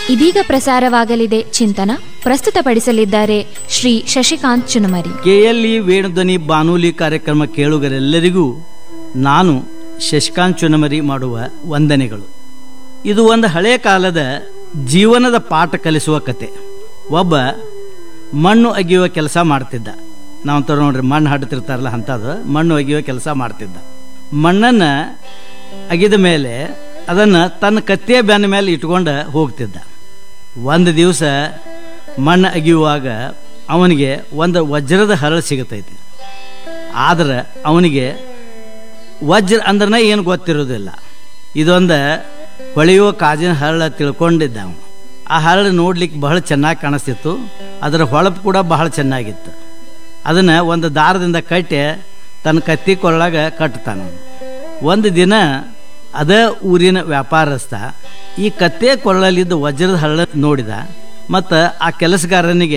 ಇದೀಗ ಪ್ರಸಾರವಾಗಲಿದೆ ಚಿಂತನ ಪ್ರಸ್ತುತಪಡಿಸಲಿದ್ದಾರೆ ಶ್ರೀ ಶಶಿಕಾಂತ್ ಚುನಮರಿ ಕೆಎಲ್ಇ ವೇಣುಧ್ವನಿ ಬಾನುಲಿ ಕಾರ್ಯಕ್ರಮ ಕೇಳುಗರೆಲ್ಲರಿಗೂ ನಾನು ಶಶಿಕಾಂತ್ ಚುನಮರಿ ಮಾಡುವ ವಂದನೆಗಳು ಇದು ಒಂದು ಹಳೆಯ ಕಾಲದ ಜೀವನದ ಪಾಠ ಕಲಿಸುವ ಕತೆ ಒಬ್ಬ ಮಣ್ಣು ಅಗಿಯುವ ಕೆಲಸ ಮಾಡ್ತಿದ್ದ ನಾವಂತ ನೋಡ್ರಿ ಮಣ್ಣು ಹಡ್ತಿರ್ತಾರಲ್ಲ ಅಂಥದ್ದು ಮಣ್ಣು ಅಗಿಯುವ ಕೆಲಸ ಮಾಡ್ತಿದ್ದ ಮಣ್ಣನ್ನು ಅಗಿದ ಮೇಲೆ ಅದನ್ನು ತನ್ನ ಕತ್ತಿಯ ಬೆನ್ನ ಮೇಲೆ ಇಟ್ಕೊಂಡು ಹೋಗ್ತಿದ್ದ ಒಂದು ದಿವಸ ಮಣ್ಣು ಅಗಿಯುವಾಗ ಅವನಿಗೆ ಒಂದು ವಜ್ರದ ಹರಳು ಸಿಗುತ್ತೈತಿ ಆದ್ರೆ ಅವನಿಗೆ ವಜ್ರ ಅಂದ್ರೆ ಏನು ಗೊತ್ತಿರೋದಿಲ್ಲ ಇದೊಂದು ಹೊಳೆಯುವ ಕಾಜಿನ ಹರಳ ತಿಳ್ಕೊಂಡಿದ್ದ ಅವನು ಆ ಹರಳು ನೋಡ್ಲಿಕ್ಕೆ ಬಹಳ ಚೆನ್ನಾಗಿ ಕಾಣಿಸ್ತಿತ್ತು ಅದರ ಹೊಳಪು ಕೂಡ ಬಹಳ ಚೆನ್ನಾಗಿತ್ತು ಅದನ್ನು ಒಂದು ದಾರದಿಂದ ಕಟ್ಟಿ ತನ್ನ ಕತ್ತಿ ಕೊಳ್ಳಾಗ ಕಟ್ತಾನ ಒಂದು ದಿನ ಅದೇ ಊರಿನ ವ್ಯಾಪಾರಸ್ಥ ಈ ಕತ್ತೆ ಕೊಳ್ಳಲಿದ್ದ ವಜ್ರದ ಹರಳ ನೋಡಿದ ಮತ್ತು ಆ ಕೆಲಸಗಾರನಿಗೆ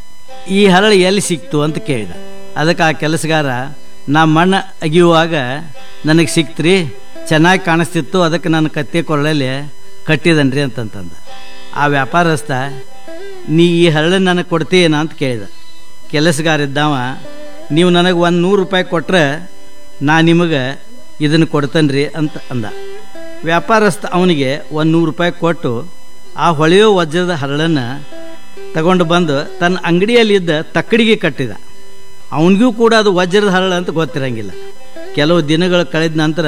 ಈ ಹರಳು ಎಲ್ಲಿ ಸಿಕ್ತು ಅಂತ ಕೇಳಿದ ಅದಕ್ಕೆ ಆ ಕೆಲಸಗಾರ ನಾ ಮಣ್ಣು ಅಗಿಯುವಾಗ ನನಗೆ ಸಿಕ್ತ್ರಿ ಚೆನ್ನಾಗಿ ಕಾಣಿಸ್ತಿತ್ತು ಅದಕ್ಕೆ ನನ್ನ ಕತ್ತೆ ಕೊಳ್ಳಲ್ಲಿ ಕಟ್ಟಿದನ್ರಿ ಅಂತಂತಂದ ಆ ವ್ಯಾಪಾರಸ್ಥ ನೀ ಈ ಹರಳನ್ನು ನನಗೆ ಕೊಡ್ತೀಯೇನ ಅಂತ ಕೇಳಿದ ಕೆಲಸಗಾರ ಇದ್ದವ ನೀವು ನನಗೆ ಒಂದು ನೂರು ರೂಪಾಯಿ ಕೊಟ್ಟರೆ ನಾ ನಿಮಗೆ ಇದನ್ನು ಕೊಡ್ತೇನೆ ಅಂತ ಅಂದ ವ್ಯಾಪಾರಸ್ಥ ಅವನಿಗೆ ಒಂದು ನೂರು ರೂಪಾಯಿ ಕೊಟ್ಟು ಆ ಹೊಳೆಯೋ ವಜ್ರದ ಹರಳನ್ನು ತಗೊಂಡು ಬಂದು ತನ್ನ ಅಂಗಡಿಯಲ್ಲಿದ್ದ ತಕ್ಕಡಿಗೆ ಕಟ್ಟಿದ ಅವನಿಗೂ ಕೂಡ ಅದು ವಜ್ರದ ಹರಳು ಅಂತ ಗೊತ್ತಿರಂಗಿಲ್ಲ ಕೆಲವು ದಿನಗಳು ಕಳೆದ ನಂತರ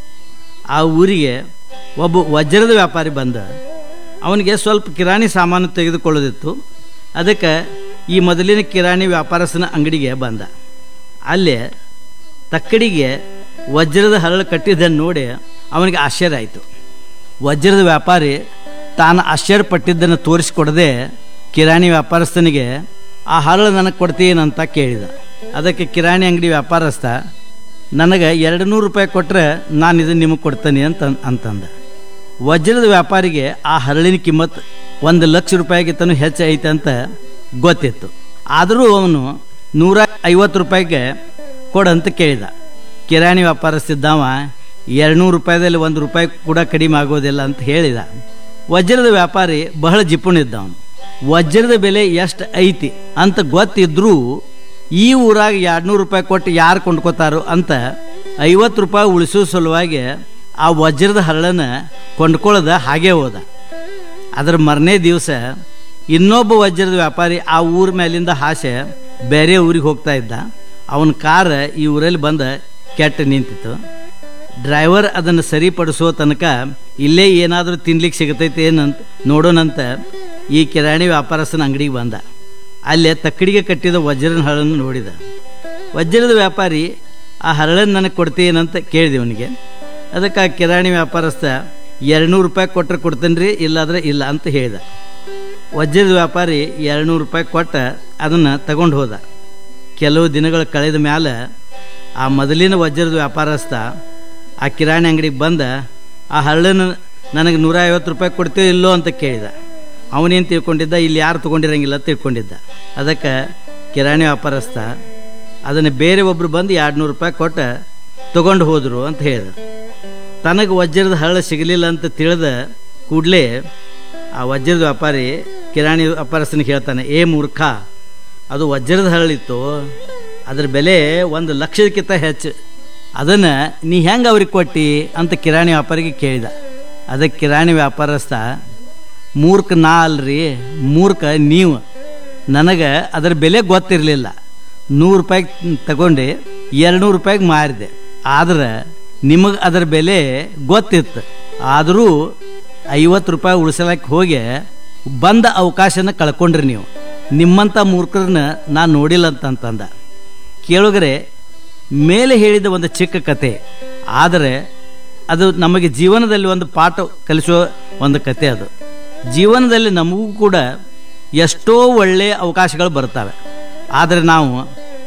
ಆ ಊರಿಗೆ ಒಬ್ಬ ವಜ್ರದ ವ್ಯಾಪಾರಿ ಬಂದ ಅವನಿಗೆ ಸ್ವಲ್ಪ ಕಿರಾಣಿ ಸಾಮಾನು ತೆಗೆದುಕೊಳ್ಳೋದಿತ್ತು ಅದಕ್ಕೆ ಈ ಮೊದಲಿನ ಕಿರಾಣಿ ವ್ಯಾಪಾರಸ್ಥನ ಅಂಗಡಿಗೆ ಬಂದ ಅಲ್ಲೇ ತಕ್ಕಡಿಗೆ ವಜ್ರದ ಹರಳು ಕಟ್ಟಿದ್ದನ್ನು ನೋಡಿ ಅವನಿಗೆ ಆಶ್ಚರ್ಯ ಆಯಿತು ವಜ್ರದ ವ್ಯಾಪಾರಿ ತಾನು ಆಶ್ಚರ್ಯಪಟ್ಟಿದ್ದನ್ನು ತೋರಿಸಿಕೊಡದೆ ಕಿರಾಣಿ ವ್ಯಾಪಾರಸ್ಥನಿಗೆ ಆ ಹರಳು ನನಗೆ ಕೊಡ್ತೀನಂತ ಕೇಳಿದ ಅದಕ್ಕೆ ಕಿರಾಣಿ ಅಂಗಡಿ ವ್ಯಾಪಾರಸ್ಥ ನನಗೆ ಎರಡು ನೂರು ರೂಪಾಯಿ ಕೊಟ್ಟರೆ ನಾನು ಇದನ್ನು ನಿಮಗೆ ಕೊಡ್ತೇನೆ ಅಂತ ಅಂತಂದ ವಜ್ರದ ವ್ಯಾಪಾರಿಗೆ ಆ ಹರಳಿನ ಕಿಮ್ಮತ್ ಒಂದು ಲಕ್ಷ ರೂಪಾಯಿಗಿಂತನೂ ಹೆಚ್ಚು ಐತೆ ಅಂತ ಗೊತ್ತಿತ್ತು ಆದರೂ ಅವನು ನೂರ ಐವತ್ತು ರೂಪಾಯಿಗೆ ಕೊಡಂತ ಕೇಳಿದ ಕಿರಾಣಿ ವ್ಯಾಪಾರಸ್ತಿದ್ದವ ಎರಡುನೂರು ರೂಪಾಯಿದಲ್ಲಿ ಒಂದು ರೂಪಾಯಿ ಕೂಡ ಕಡಿಮೆ ಆಗೋದಿಲ್ಲ ಅಂತ ಹೇಳಿದ ವಜ್ರದ ವ್ಯಾಪಾರಿ ಬಹಳ ಜಿಪುಣಿದ್ದ ಅವನು ವಜ್ರದ ಬೆಲೆ ಎಷ್ಟು ಐತಿ ಅಂತ ಗೊತ್ತಿದ್ರೂ ಈ ಊರಾಗ ಎರಡ್ನೂರು ರೂಪಾಯಿ ಕೊಟ್ಟು ಯಾರು ಕೊಂಡ್ಕೋತಾರೋ ಅಂತ ಐವತ್ತು ರೂಪಾಯಿ ಉಳಿಸೋ ಸಲುವಾಗಿ ಆ ವಜ್ರದ ಹರಳನ್ನು ಕೊಂಡ್ಕೊಳ್ಳೋದ ಹಾಗೆ ಹೋದ ಅದರ ಮರನೇ ದಿವಸ ಇನ್ನೊಬ್ಬ ವಜ್ರದ ವ್ಯಾಪಾರಿ ಆ ಊರ ಮೇಲಿಂದ ಹಾಸೆ ಬೇರೆ ಊರಿಗೆ ಹೋಗ್ತಾ ಇದ್ದ ಅವನ ಕಾರ್ ಈ ಊರಲ್ಲಿ ಬಂದ ಕೆಟ್ಟ ನಿಂತಿತ್ತು ಡ್ರೈವರ್ ಅದನ್ನು ಸರಿಪಡಿಸೋ ತನಕ ಇಲ್ಲೇ ಏನಾದರೂ ತಿನ್ಲಿಕ್ಕೆ ಸಿಗತೈತೆ ಏನಂತ ನೋಡೋಣಂತ ಈ ಕಿರಾಣಿ ವ್ಯಾಪಾರಸ್ಥನ ಅಂಗಡಿಗೆ ಬಂದ ಅಲ್ಲೇ ತಕ್ಕಡಿಗೆ ಕಟ್ಟಿದ ವಜ್ರದ ಹರಳನ್ನು ನೋಡಿದ ವಜ್ರದ ವ್ಯಾಪಾರಿ ಆ ಹರಳನ್ನು ನನಗೆ ಕೊಡ್ತೀನಂತ ಕೇಳಿದೆ ಅವನಿಗೆ ಅದಕ್ಕೆ ಆ ಕಿರಾಣಿ ವ್ಯಾಪಾರಸ್ಥ ಎರಡುನೂರು ರೂಪಾಯಿ ಕೊಟ್ಟರೆ ಕೊಡ್ತೇನೆ ರೀ ಇಲ್ಲಾದ್ರೆ ಇಲ್ಲ ಅಂತ ಹೇಳಿದ ವಜ್ರದ ವ್ಯಾಪಾರಿ ಎರಡುನೂರು ರೂಪಾಯಿ ಕೊಟ್ಟ ಅದನ್ನು ತಗೊಂಡು ಹೋದ ಕೆಲವು ದಿನಗಳು ಕಳೆದ ಮ್ಯಾಲೆ ಆ ಮೊದಲಿನ ವಜ್ರದ ವ್ಯಾಪಾರಸ್ಥ ಆ ಕಿರಾಣಿ ಅಂಗಡಿಗೆ ಬಂದ ಆ ಹರಳನ್ನು ನನಗೆ ನೂರ ಐವತ್ತು ರೂಪಾಯಿ ಕೊಡ್ತೀವೋ ಇಲ್ಲೋ ಅಂತ ಕೇಳಿದ ಅವನೇನು ತಿಳ್ಕೊಂಡಿದ್ದ ಇಲ್ಲಿ ಯಾರು ತೊಗೊಂಡಿರಂಗಿಲ್ಲ ಅಂತ ತಿಳ್ಕೊಂಡಿದ್ದ ಅದಕ್ಕೆ ಕಿರಾಣಿ ವ್ಯಾಪಾರಸ್ಥ ಅದನ್ನು ಬೇರೆ ಒಬ್ಬರು ಬಂದು ಎರಡು ನೂರು ರೂಪಾಯಿ ಕೊಟ್ಟು ತಗೊಂಡು ಹೋದರು ಅಂತ ಹೇಳಿದ ತನಗೆ ವಜ್ರದ ಹರಳು ಸಿಗಲಿಲ್ಲ ಅಂತ ತಿಳಿದ ಕೂಡಲೇ ಆ ವಜ್ರದ ವ್ಯಾಪಾರಿ ಕಿರಾಣಿ ವ್ಯಾಪಾರಸ್ಥನಿಗೆ ಹೇಳ್ತಾನೆ ಏ ಮೂರ್ಖ ಅದು ವಜ್ರದ ಹರಳಿತ್ತು ಅದ್ರ ಬೆಲೆ ಒಂದು ಲಕ್ಷದಕ್ಕಿಂತ ಹೆಚ್ಚು ಅದನ್ನು ನೀ ಹೆಂಗೆ ಅವ್ರಿಗೆ ಕೊಟ್ಟಿ ಅಂತ ಕಿರಾಣಿ ವ್ಯಾಪಾರಿಗೆ ಕೇಳಿದ ಅದಕ್ಕೆ ಕಿರಾಣಿ ವ್ಯಾಪಾರಸ್ಥ ಮೂರ್ಖ ನಾ ಅಲ್ರಿ ಮೂರ್ಖ ನೀವು ನನಗೆ ಅದರ ಬೆಲೆ ಗೊತ್ತಿರಲಿಲ್ಲ ನೂರು ರೂಪಾಯಿಗೆ ತಗೊಂಡು ಎರಡುನೂರು ರೂಪಾಯಿಗೆ ಮಾರಿದೆ ಆದ್ರೆ ನಿಮಗೆ ಅದರ ಬೆಲೆ ಗೊತ್ತಿತ್ತು ಆದರೂ ಐವತ್ತು ರೂಪಾಯಿ ಉಳಿಸಲಕ್ಕೆ ಹೋಗಿ ಬಂದ ಅವಕಾಶನ ಕಳ್ಕೊಂಡ್ರಿ ನೀವು ನಿಮ್ಮಂಥ ಮೂರ್ಖರನ್ನ ನಾನು ನೋಡಿಲ್ಲ ಅಂತಂತಂದ ಕೇಳುಗರೆ ಮೇಲೆ ಹೇಳಿದ ಒಂದು ಚಿಕ್ಕ ಕತೆ ಆದರೆ ಅದು ನಮಗೆ ಜೀವನದಲ್ಲಿ ಒಂದು ಪಾಠ ಕಲಿಸುವ ಒಂದು ಕತೆ ಅದು ಜೀವನದಲ್ಲಿ ನಮಗೂ ಕೂಡ ಎಷ್ಟೋ ಒಳ್ಳೆಯ ಅವಕಾಶಗಳು ಬರ್ತವೆ ಆದರೆ ನಾವು